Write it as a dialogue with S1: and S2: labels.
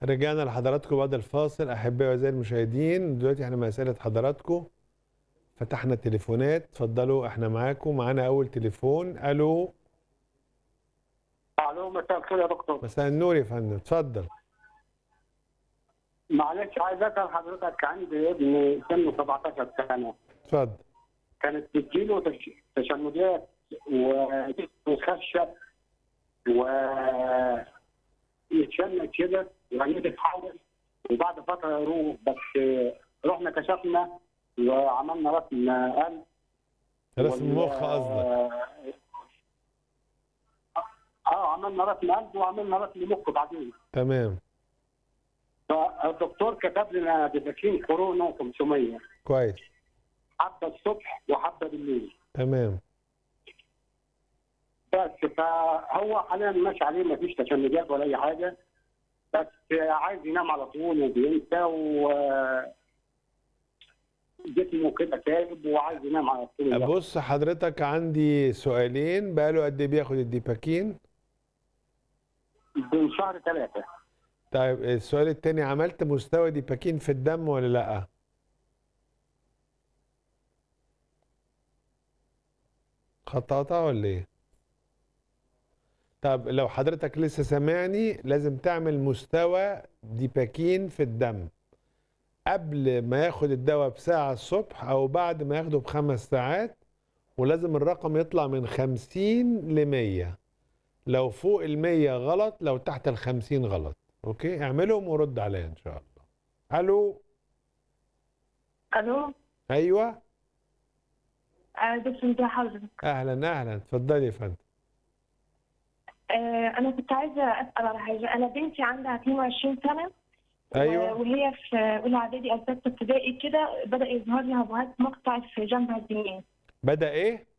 S1: رجعنا لحضراتكم بعد الفاصل احبائي واعزائي المشاهدين دلوقتي احنا مع اسئله حضراتكم فتحنا التليفونات اتفضلوا احنا معاكم معانا اول تليفون الو
S2: الو مساء الخير يا دكتور
S1: مساء النور يا فندم اتفضل
S2: معلش عايز اسال حضرتك عندي ابن سنه 17 سنه
S1: اتفضل
S2: كانت بتجيله تش- تشنجات وخشب و يتشنج كده وعينيه تتحول وبعد فتره يروح بس رحنا كشفنا وعملنا رسم قلب
S1: رسم
S2: وال-
S1: مخ قصدك
S2: اه عملنا رسم قلب وعملنا رسم مخ بعدين
S1: تمام
S2: فالدكتور كتب لنا ديفاكين كورونا 500
S1: كويس
S2: حبه الصبح وحبه بالليل
S1: تمام
S2: بس فهو حاليا ماشي عليه ما فيش تشنجات ولا اي حاجه بس عايز ينام على طول وبينسى و جسمه كده كاذب وعايز ينام على طول
S1: بص حضرتك عندي سؤالين بقاله قد ايه بياخد الديباكين
S2: من شهر ثلاثه
S1: طيب السؤال التاني عملت مستوى ديباكين في الدم ولا لا خط قطع ولا ايه طب لو حضرتك لسه سامعني لازم تعمل مستوى ديباكين في الدم قبل ما ياخد الدواء بساعة الصبح أو بعد ما ياخده بخمس ساعات ولازم الرقم يطلع من خمسين لمية لو فوق المية غلط لو تحت الخمسين غلط أوكي اعملهم ورد عليا إن شاء الله ألو
S3: الو
S1: أيوة
S3: آه، دكتور ازي حضرتك
S1: أهلا أهلا اتفضلي يا فندم
S3: آه، انا كنت عايزه اسال على حاجه انا بنتي عندها 22 سنه
S1: أيوة.
S3: و- وهي في اولى اعدادي او ثالثه ابتدائي كده بدا يظهر لها بهات مقطع في جنبها اليمين
S1: بدأ إيه؟